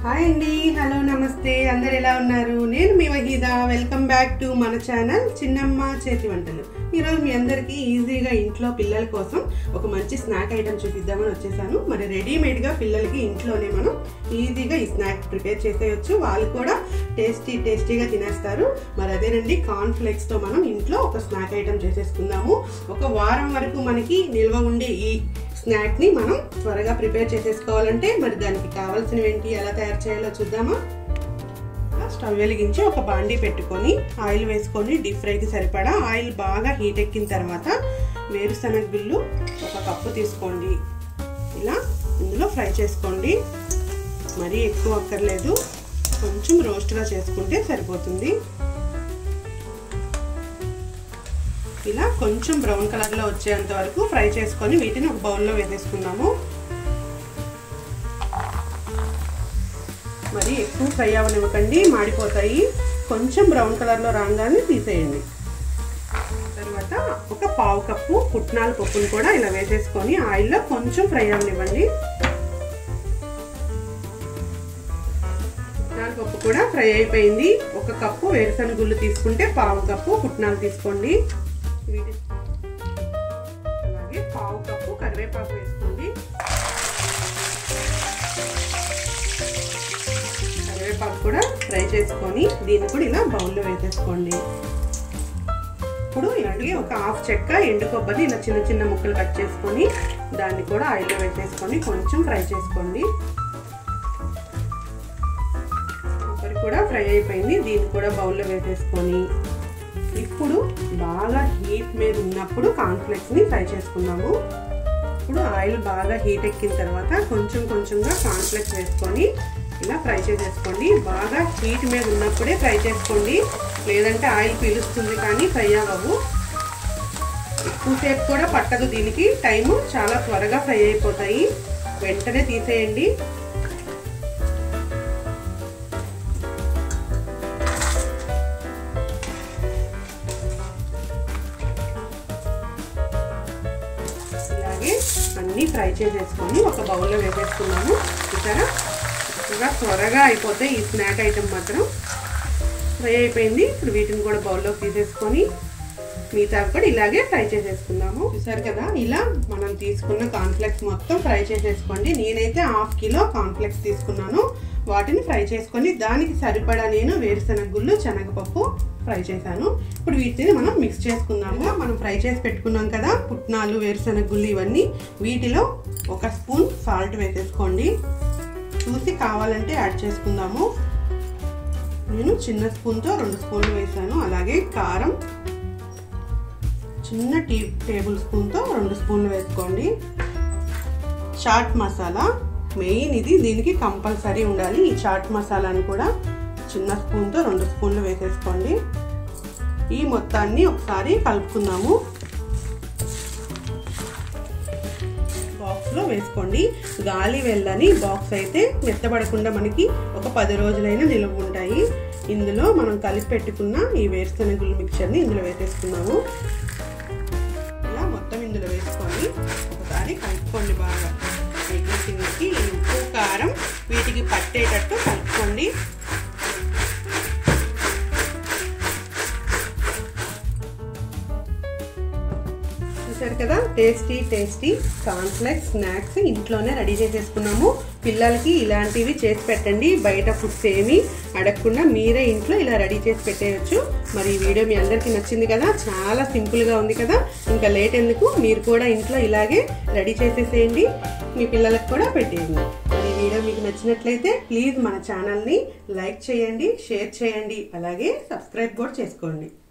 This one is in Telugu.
హాయ్ అండి హలో నమస్తే అందరు ఎలా ఉన్నారు నేను మీ వహీద వెల్కమ్ బ్యాక్ టు మన ఛానల్ చిన్నమ్మ చేతి వంటలు ఈరోజు మీ అందరికీ ఈజీగా ఇంట్లో పిల్లల కోసం ఒక మంచి స్నాక్ ఐటమ్ చూపిద్దామని వచ్చేసాను మరి రెడీమేడ్గా పిల్లలకి ఇంట్లోనే మనం ఈజీగా ఈ స్నాక్ ప్రిపేర్ చేసేయచ్చు వాళ్ళు కూడా టేస్టీ టేస్టీగా తినేస్తారు మరి అదేనండి కార్న్ ఫ్లేక్స్తో మనం ఇంట్లో ఒక స్నాక్ ఐటమ్ చేసేసుకుందాము ఒక వారం వరకు మనకి నిల్వ ఉండే ఈ స్నాక్ ని మనం త్వరగా ప్రిపేర్ చేసేసుకోవాలంటే మరి దానికి కావాల్సినవి ఏంటి ఎలా తయారు చేయాలో చూద్దామా స్టవ్ వెలిగించి ఒక బాండీ పెట్టుకొని ఆయిల్ వేసుకొని డీప్ ఫ్రైకి సరిపడా ఆయిల్ బాగా హీట్ ఎక్కిన తర్వాత వేరుశనగ బిల్లు ఒక కప్పు తీసుకోండి ఇలా ఇందులో ఫ్రై చేసుకోండి మరీ ఎక్కువ అక్కర్లేదు కొంచెం రోస్ట్గా చేసుకుంటే సరిపోతుంది ఇలా కొంచెం బ్రౌన్ కలర్లో వచ్చేంత వరకు ఫ్రై చేసుకొని వీటిని ఒక బౌల్లో వేసేసుకున్నాము మరి ఎక్కువ ఫ్రై అవ్వనివ్వకండి మాడిపోతాయి కొంచెం బ్రౌన్ కలర్లో రాగానే తీసేయండి తర్వాత ఒక పావు కప్పు పుట్నాల పప్పును కూడా ఇలా వేసేసుకొని ఆయిల్లో కొంచెం ఫ్రై అవ్వనివ్వండి పుట్నాల పప్పు కూడా ఫ్రై అయిపోయింది ఒక కప్పు వేరుశనగ గుళ్ళు తీసుకుంటే పావు కప్పు పుట్నాలు తీసుకోండి అలాగే పావు కప్పు కరివేపాకు వేసుకోండి కరివేపాకు కూడా ఫ్రై చేసుకొని దీన్ని కూడా ఇలా బౌల్లో వేసేసుకోండి ఇప్పుడు ఇలాంటి ఒక హాఫ్ చెక్క ఎండు కొబ్బరి ఇలా చిన్న చిన్న ముక్కలు కట్ చేసుకొని దాన్ని కూడా ఆయిల్లో వేసేసుకొని కొంచెం ఫ్రై చేసుకోండి కొబ్బరి కూడా ఫ్రై అయిపోయింది దీన్ని కూడా బౌల్లో వేసేసుకొని ఇప్పుడు బాగా హీట్ మీద ఉన్నప్పుడు కాన్ఫ్లెక్స్ని ఫ్రై చేసుకున్నాము ఇప్పుడు ఆయిల్ బాగా హీట్ ఎక్కిన తర్వాత కొంచెం కొంచెంగా కాన్ఫ్లెక్స్ వేసుకొని ఇలా ఫ్రై చేసేసుకోండి బాగా హీట్ మీద ఉన్నప్పుడే ఫ్రై చేసుకోండి లేదంటే ఆయిల్ పీలుస్తుంది కానీ ఫ్రై అవ్వవు ఎక్కువసేపు కూడా పట్టదు దీనికి టైము చాలా త్వరగా ఫ్రై అయిపోతాయి వెంటనే తీసేయండి ఇలాగే అన్నీ ఫ్రై చేసేసుకొని ఒక బౌల్లో వేసేసుకున్నాము చూసారా చక్కగా త్వరగా అయిపోతే ఈ స్నాక్ ఐటెం మాత్రం ఫ్రై అయిపోయింది ఇప్పుడు వీటిని కూడా బౌల్లో తీసేసుకొని మిగతా కూడా ఇలాగే ఫ్రై చేసేసుకున్నాము చూసారు కదా ఇలా మనం తీసుకున్న కాన్ఫ్లెక్స్ మొత్తం ఫ్రై చేసేసుకోండి నేనైతే హాఫ్ కిలో కాన్ఫ్లెక్స్ తీసుకున్నాను వాటిని ఫ్రై చేసుకొని దానికి సరిపడా నేను వేరుశనగ గుళ్ళు శనగపప్పు ఫ్రై చేశాను ఇప్పుడు వీటిని మనం మిక్స్ చేసుకుందాము మనం ఫ్రై చేసి పెట్టుకున్నాం కదా పుట్నాలు వేరుశనగ గుళ్ళు ఇవన్నీ వీటిలో ఒక స్పూన్ సాల్ట్ వేసేసుకోండి చూసి కావాలంటే యాడ్ చేసుకుందాము నేను చిన్న స్పూన్తో రెండు స్పూన్లు వేసాను అలాగే కారం చిన్న టీ టేబుల్ స్పూన్తో రెండు స్పూన్లు వేసుకోండి చాట్ మసాలా మెయిన్ ఇది దీనికి కంపల్సరీ ఉండాలి ఈ చాట్ మసాలాని కూడా చిన్న స్పూన్తో రెండు స్పూన్లు వేసేసుకోండి ఈ మొత్తాన్ని ఒకసారి కలుపుకుందాము బాక్స్లో వేసుకోండి గాలి వెళ్ళని బాక్స్ అయితే మెత్తబడకుండా మనకి ఒక పది రోజులైనా నిలువ ఉంటాయి ఇందులో మనం కలిపి పెట్టుకున్న ఈ వేరుశనగుల మిక్చర్ని ఇందులో వేసేసుకున్నాము ఇలా మొత్తం ఇందులో వేసుకొని ఒకసారి కలుపుకోండి బాగా వీటికి ఉప్పు కారం వీటికి పట్టేటట్టు కలుపుకోండి చూసారు కదా టేస్టీ టేస్టీ కాన్ఫ్లెక్స్ స్నాక్స్ ఇంట్లోనే రెడీ చేసేసుకున్నాము పిల్లలకి ఇలాంటివి చేసి పెట్టండి బయట ఫుడ్స్ ఏమి అడగకుండా మీరే ఇంట్లో ఇలా రెడీ చేసి పెట్టేయచ్చు మరి ఈ వీడియో మీ అందరికీ నచ్చింది కదా చాలా సింపుల్గా ఉంది కదా ఇంకా లేట్ ఎందుకు మీరు కూడా ఇంట్లో ఇలాగే రెడీ చేసేసేయండి మీ పిల్లలకు కూడా పెట్టేయండి మరి ఈ వీడియో మీకు నచ్చినట్లయితే ప్లీజ్ మన ఛానల్ని లైక్ చేయండి షేర్ చేయండి అలాగే సబ్స్క్రైబ్ కూడా చేసుకోండి